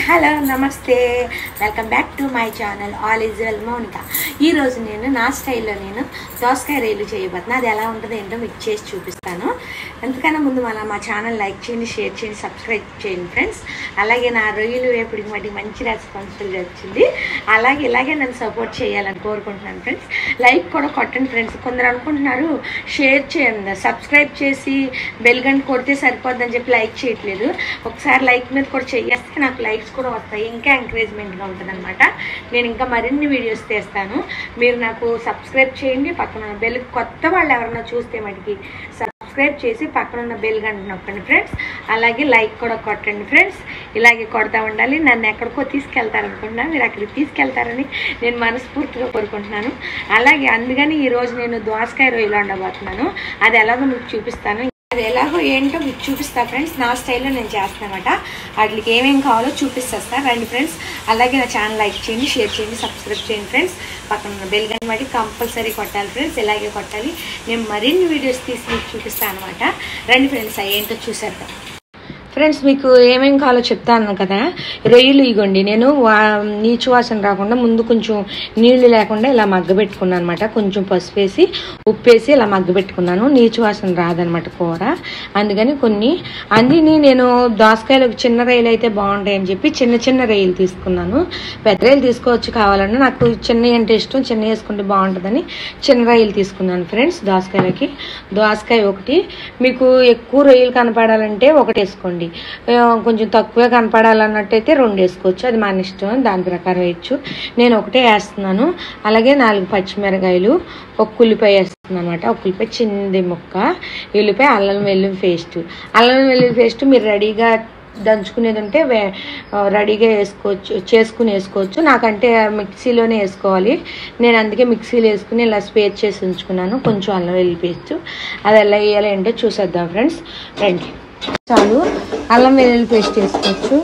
hello నమస్తే welcome back to my channel all is well Mounika ఈరోజు నేను నా స్టైల్లో నేను దోసకాయ రైలు చేయబోతున్నా అది ఎలా ఉంటుందో ఏంటో మీకు చేసి చూపిస్తాను ఎంతకన్నా ముందు మన మా ఛానల్ లైక్ చేయండి షేర్ చేయండి సబ్స్క్రైబ్ చేయండి ఫ్రెండ్స్ అలాగే నా రొయ్యలు వేపుడికి మట్టి మంచి రెస్పాన్సిబిలిటీ వచ్చింది అలాగే ఇలాగే నన్ను సపోర్ట్ చేయాలని కోరుకుంటున్నాను ఫ్రెండ్స్ లైక్ కూడా కొట్టండి ఫ్రెండ్స్ కొందరు అనుకుంటున్నారు షేర్ చేయండి సబ్స్క్రైబ్ చేసి బెల్ గంట కొడితే సరిపోద్దని చెప్పి లైక్ చేయట్లేదు ఒకసారి లైక్ మీద కూడా చేస్తే నాకు లైక్స్ కూడా వస్తాయి ఇంకా ఎంకరేజ్మెంట్గా ఉంటుంది అనమాట నేను ఇంకా మరిన్ని వీడియోస్ తీస్తాను మీరు నాకు సబ్స్క్రైబ్ చేయండి పక్కన ఉన్న బెల్ కొత్త వాళ్ళు ఎవరన్నా చూస్తే మటుకి సబ్స్క్రైబ్ చేసి పక్కన ఉన్న బెల్ గంట నొక్కండి ఫ్రెండ్స్ అలాగే లైక్ కూడా కొట్టండి ఫ్రెండ్స్ ఇలాగే కొడతా ఉండాలి నన్ను ఎక్కడికో తీసుకెళ్తారనుకున్నా మీరు అక్కడికి తీసుకెళ్తారని నేను మనస్ఫూర్తిగా కోరుకుంటున్నాను అలాగే అందుకని ఈరోజు నేను దోసకాయ రొయ్యలు వండబోతున్నాను అది ఎలాగో మీకు చూపిస్తాను అది ఎలాగో ఏంటో మీకు చూపిస్తా ఫ్రెండ్స్ నా స్టైల్లో నేను చేస్తానమాట వాటికి ఏమేమి కావాలో చూపిస్తా రండి ఫ్రెండ్స్ అలాగే నా ఛానల్ లైక్ చేయండి షేర్ చేయండి సబ్స్క్రైబ్ చేయండి ఫ్రెండ్స్ పక్కన ఉన్న బెల్ గన్ బట్టి కంపల్సరీ కొట్టాలి ఫ్రెండ్స్ ఇలాగే కొట్టాలి నేను మరిన్ని వీడియోస్ తీసి మీకు చూపిస్తాను అనమాట రండి ఫ్రెండ్స్ అవి ఏంటో చూసేద్దాం ఫ్రెండ్స్ మీకు ఏమేం కావాలో చెప్తాను కదా రొయ్యలు ఇగోండి నేను వా- నీచు వాసన రాకుండా ముందు కొంచెం నీళ్లు లేకుండా ఇలా మగ్గబెట్టుకున్నాను అనమాట కొంచెం పసుపు వేసి ఉప్పు వేసి ఇలా మగ్గబెట్టుకున్నాను నీచు వాసన రాదనమాట కూర అందుకని కొన్ని అన్నీ నేను దోసకాయలు చిన్న రొయ్యలు అయితే బాగుంటాయని చెప్పి చిన్న చిన్న రొయ్యలు తీసుకున్నాను పెద్ద రొయ్యలు తీసుకోవచ్చు కావాలన్నా నాకు చిన్న అంటే ఇష్టం చిన్న వేసుకుంటే బాగుంటుందని చిన్న రొయ్యలు తీసుకున్నాను ఫ్రెండ్స్ దోసకాయలకి దోసకాయ ఒకటి మీకు ఎక్కువ రొయ్యలు కనపడాలంటే ఒకటి వేసుకోండి ఆ, కొంచెం తక్కువే కనపడాలన్నట్టయితే రెండు వేసుకోవచ్చు అది మన ఇష్టం దాని ప్రకారం వేయచ్చు నేను ఒకటే వేస్తున్నాను అలాగే నాలుగు పచ్చిమిరకాయలు ఒక ఉల్లిపాయ వేస్తున్నాను అనమాట ఒక ఉల్లిపాయ చిన్నది ముక్క ఈ ఉల్లిపాయ అల్లం వెల్లుల్లి పేస్ట్ అల్లం వెల్లుల్లి పేస్ట్ మీరు రెడీగా దంచుకునేది ఉంటే వే- ఆ, రెడీగా వేసుకోవచ్చు చేసుకుని వేసుకోవచ్చు నాకంటే మిక్సీలోనే వేసుకోవాలి నేను అందుకే మిక్సీలో వేసుకుని ఇలా స్పేర్ చేసి ఉంచుకున్నాను కొంచెం అల్లం వెల్లుల్లి పేస్ట్ అది ఎలా వేయాలి ఏంటో చూసేద్దాం ఫ్రెండ్స్ రండి చాలు అల్లం వెల్లుల్లి పేస్ట్ వేసుకోవచ్చు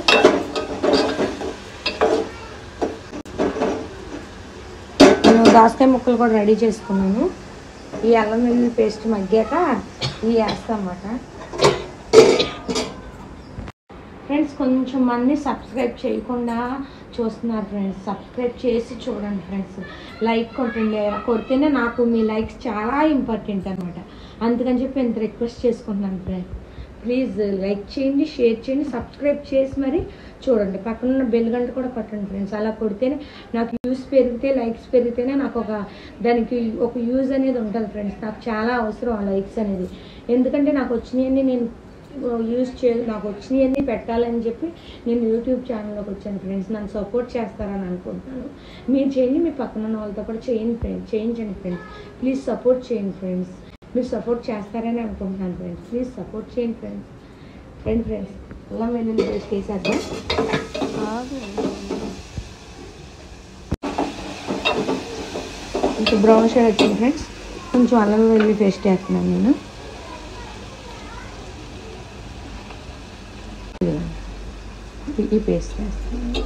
నేను దాసకాయ ముక్కలు కూడా రెడీ చేసుకున్నాను ఈ అల్లం వెల్లుల్లి పేస్ట్ మగ్గాక ఇవి వేస్తాం అన్నమాట ఫ్రెండ్స్ కొంచెం మంది సబ్స్క్రైబ్ చేయకుండా చూస్తున్నారు ఫ్రెండ్స్ సబ్స్క్రైబ్ చేసి చూడండి ఫ్రెండ్స్ లైక్ కొట్టండి కొడితేనే నాకు మీ లైక్స్ చాలా ఇంపార్టెంట్ అనమాట అందుకని చెప్పి ఇంత రిక్వెస్ట్ చేసుకుంటున్నాను ఫ్రెండ్స్ ప్లీజ్ లైక్ చేయండి షేర్ చేయండి సబ్స్క్రైబ్ చేసి మరి చూడండి పక్కన ఉన్న బెల్ గంట కూడా కొట్టండి ఫ్రెండ్స్ అలా కొడితేనే నాకు యూస్ పెరిగితే లైక్స్ పెరిగితేనే నాకు ఒక దానికి ఒక యూజ్ అనేది ఉంటుంది ఫ్రెండ్స్ నాకు చాలా అవసరం ఆ లైక్స్ అనేది ఎందుకంటే నాకు వచ్చినాయని నేను యూజ్ చే నాకు వచ్చినాయన్నీ పెట్టాలని చెప్పి నేను యూట్యూబ్ ఛానల్లోకి వచ్చాను ఫ్రెండ్స్ నన్ను సపోర్ట్ చేస్తారని అనుకుంటున్నాను మీరు చేయండి మీ పక్కన ఉన్న వాళ్ళతో కూడా చేయండి ఫ్రెండ్స్ చేయించండి ఫ్రెండ్స్ ప్లీజ్ సపోర్ట్ చేయండి ఫ్రెండ్స్ మీరు సపోర్ట్ చేస్తారని అనుకుంటున్నాను ఫ్రెండ్స్ ప్లీజ్ సపోర్ట్ చేయండి ఫ్రెండ్స్ ఫ్రెండ్ ఫ్రెండ్స్ అల్లం వెల్లుల్లి పేస్ట్ వేసేద్దాం కొంచెం బ్రౌన్ షేడ్ వచ్చింది ఫ్రెండ్స్ కొంచెం అల్లం వెల్లుల్లి పేస్ట్ వేస్తున్నాను నేను ఈ- ఈ పేస్ట్ వేస్తాను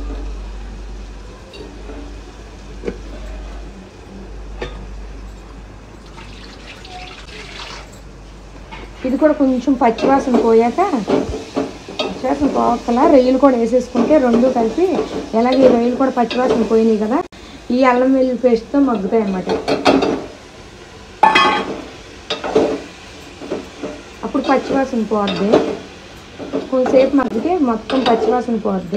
ఇది కూడా కొంచెం పచ్చివాసన పోయాక పచ్చివాసన పోకలా రొయ్యలు కూడా వేసేసుకుంటే రెండు కలిపి ఎలాగే ఈ రొయ్యలు కూడా పచ్చివాసన పోయినాయి కదా ఈ అల్లం వెల్లుల్లి పేస్ట్తో మగ్గుతాయి అన్నమాట అప్పుడు పచ్చివాసన పోద్ది కొంతసేపు మగ్గితే మొత్తం పచ్చివాసన పోద్ది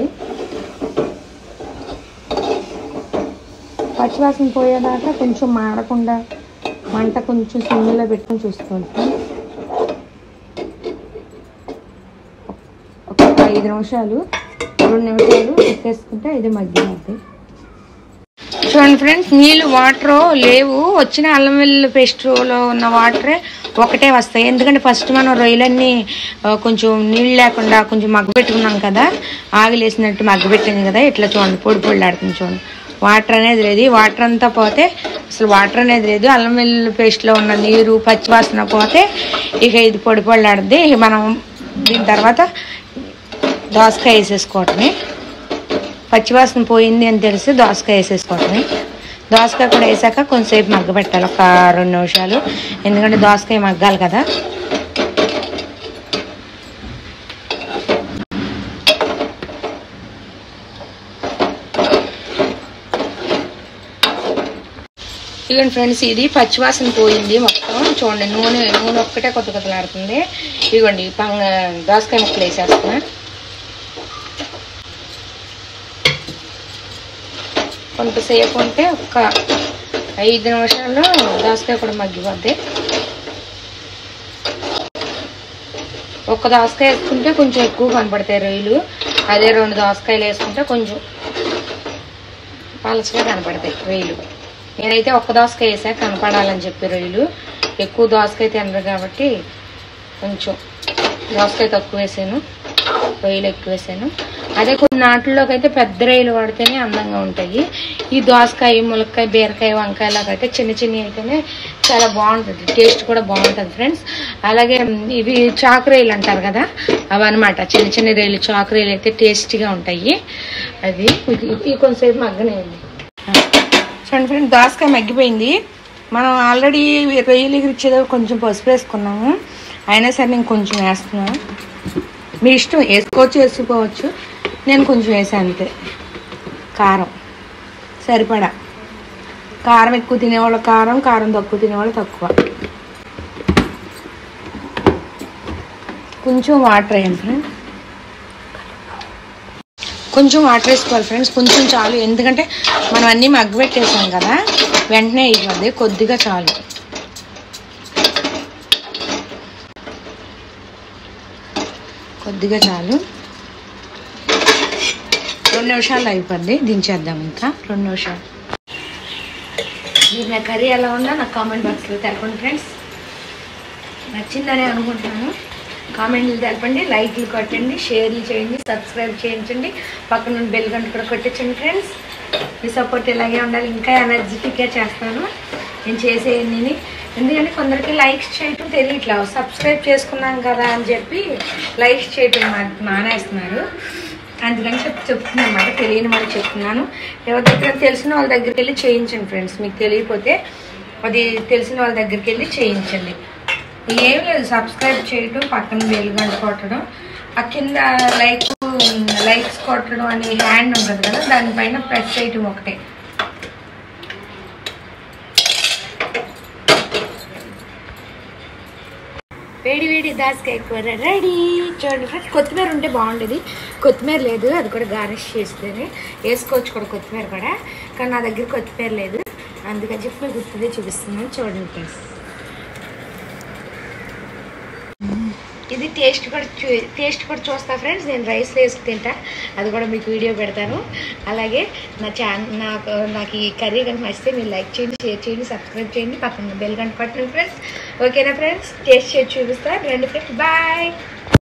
పచ్చివాసన పోయేదాకా కొంచెం మాడకుండా మంట కొంచెం సిమ్లో పెట్టుకొని చూసుకోండి ఒక ఐదు నిమిషాలు రెండు నిమిషాలు ఎక్కేసుకుంటే ఇది మగ్గినది చూడండి ఫ్రెండ్స్ నీళ్ళు వాటర్ లేవు వచ్చిన అల్లం వెల్లుల్లి పేస్ట్లో ఉన్న వాటరే ఒకటే వస్తాయి ఎందుకంటే ఫస్ట్ మనం రొయ్యలన్నీ ఆ, కొంచెం నీళ్ళు లేకుండా కొంచెం మగ్గబెట్టుకున్నాం కదా ఆగిలేసినట్టు మగ్గబెట్టింది కదా ఇట్లా చూడండి పొడి పొడిలాడుతుంది చూడండి వాటర్ అనేది లేదు ఈ వాటర్ అంతా పోతే అసలు వాటర్ అనేది లేదు అల్లం వెల్లుల్లి పేస్ట్లో ఉన్న నీరు పచ్చివాసన పోతే ఇక ఇది పొడి పొడిలాడుద్ది ఇక మనం దీని తర్వాత దోసకాయ వేసేసుకోవటమే పచ్చివాసన పోయింది అని తెలిసి దోసకాయ వేసేసుకోవటమే దోసకాయ కూడా వేసాక కొంతసేపు మగ్గబెట్టాలి ఒక రెండు నిమిషాలు ఎందుకంటే దోసకాయ మగ్గాలి కదా ఇదిగోండి ఫ్రెండ్స్ ఇది పచ్చివాసన పోయింది మొత్తం చూడండి నూనె నూనె ఒక్కటే కొత్త కొత్తలాడుతుంది ఇదిగోండి పంగ దోసకాయ ముక్కలు వేసేస్తున్నా కొంతసేపు ఉంటే ఒక ఐదు నిమిషాల్లో దోసకాయ కూడా మగ్గిపోద్ది ఒక దోసకాయ వేసుకుంటే కొంచెం ఎక్కువ కనపడతాయి రొయ్యలు అదే రెండు దోసకాయలు వేసుకుంటే కొంచెం పలచగా కనపడతాయి రొయ్యలు నేనైతే ఒక్క దోసకాయ వేసా కనపడాలని చెప్పి రొయ్యలు ఎక్కువ దోసకాయ తినరు కాబట్టి కొంచెం దోసకాయ తక్కువ వేసాను రొయ్యలు ఎక్కువ వేసాను అదే కొన్ని నాట్లలోకి అయితే పెద్ద రొయ్యలు వాడితేనే అందంగా ఉంటాయి ఈ దోసకాయ ములక్కాయ బీరకాయ వంకాయలాగైతే చిన్న చిన్నవి అయితేనే చాలా బాగుంటుంది టేస్ట్ కూడా బాగుంటుంది ఫ్రెండ్స్ అలాగే మ్, ఇవి చాకు రొయ్యలు అంటారు కదా అవన్నమాట చిన్న చిన్న రొయ్యలు చాకు రొయ్యలు అయితే టేస్టీగా ఉంటాయి అది ఇది ఇది కొంతసేపు మగ్గనేయండి చూడండి ఫ్రెండ్ దోసకాయ మగ్గిపోయింది మనం ఆల్రెడీ రొయ్యలు ఇచ్చేది కొంచెం పసుపు వేసుకున్నాము అయినా సరే నేను కొంచెం వేస్తున్నాను మీ ఇష్టం వేసుకోవచ్చు వేసుకోవచ్చు నేను కొంచెం వేసాను అంతే కారం సరిపడా కారం ఎక్కువ తినేవాళ్ళు కారం కారం తక్కువ తినేవాళ్ళు తక్కువ కొంచెం వాటర్ వేయండి ఫ్రెండ్ కొంచెం వాటర్ వేసుకోవాలి ఫ్రెండ్స్ కొంచెం చాలు ఎందుకంటే మనం అన్నీ మగ్గబెట్టేసాం కదా వెంటనే అయిపోద్ది కొద్దిగా చాలు కొద్దిగా చాలు రెండు నిమిషాలు అయిపోద్ది దించేద్దాం ఇంకా రెండు నిమిషాలు మీరు నా కర్రీ ఎలా ఉన్నా నాకు కామెంట్ బాక్స్లో తెలపండి ఫ్రెండ్స్ నచ్చిందని అనుకుంటున్నాను కామెంట్లు తెలపండి లైక్లు కొట్టండి షేర్లు చేయండి సబ్స్క్రైబ్ చేయించండి పక్కన ఉన్న బెల్ గంట కూడా కొట్టించండి ఫ్రెండ్స్ మీ సపోర్ట్ ఇలాగే ఉండాలి ఇంకా ఎనర్జెటిక్గా చేస్తాను నేను చేసేయన్ని ఎందుకంటే కొందరికి లైక్స్ చేయటం తెలియట్లా సబ్స్క్రైబ్ చేసుకున్నాం కదా అని చెప్పి లైక్స్ చేయటం మా- మానేస్తున్నారు అందుకని చెప్పి చెప్తున్నాను అన్నమాట తెలియని వాళ్ళకి చెప్తున్నాను ఎవరి దగ్గర తెలిసిన వాళ్ళ దగ్గరికి వెళ్ళి చేయించండి ఫ్రెండ్స్ మీకు తెలియకపోతే అది తెలిసిన వాళ్ళ దగ్గరికి వెళ్ళి చేయించండి ఏం లేదు సబ్స్క్రైబ్ చేయటం పక్కన వెలుగంట కొట్టడం ఆ కింద లైక్ లైక్స్ కొట్టడం అనే హ్యాండ్ ఉంటుంది కదా దానిపైన ప్రెస్ చేయటం ఒకటే వేడి వేడి దాసకాయ కూర రెడీ చూడండి ఫ్రెండ్స్ కొత్తిమీర ఉంటే బాగుండేది కొత్తిమీర లేదు అది కూడా గార్నిష్ చేస్తేనే వేసుకోవచ్చు కూడా కొత్తిమీర కూడా కానీ నా దగ్గర కొత్తిమీర లేదు అందుకని చెప్పి మీకు గుర్తుందే చూపిస్తున్నాను చూడండి ఫ్రెండ్స్ ఇది టేస్ట్ కూడా చూ టేస్ట్ కూడా చూస్తా ఫ్రెండ్స్ నేను రైస్లో వేసి తింటా అది కూడా మీకు వీడియో పెడతాను అలాగే నా ఛానల్ నాకు నాకు ఈ కర్రీ కనుక నచ్చితే మీరు లైక్ చేయండి షేర్ చేయండి సబ్స్క్రైబ్ చేయండి పక్కన బెల్ గంట పట్టండి ఫ్రెండ్స్ ఓకేనా ఫ్రెండ్స్ టేస్ట్ చేసి చూపిస్తా రండి ఫ్రెండ్స్ బాయ్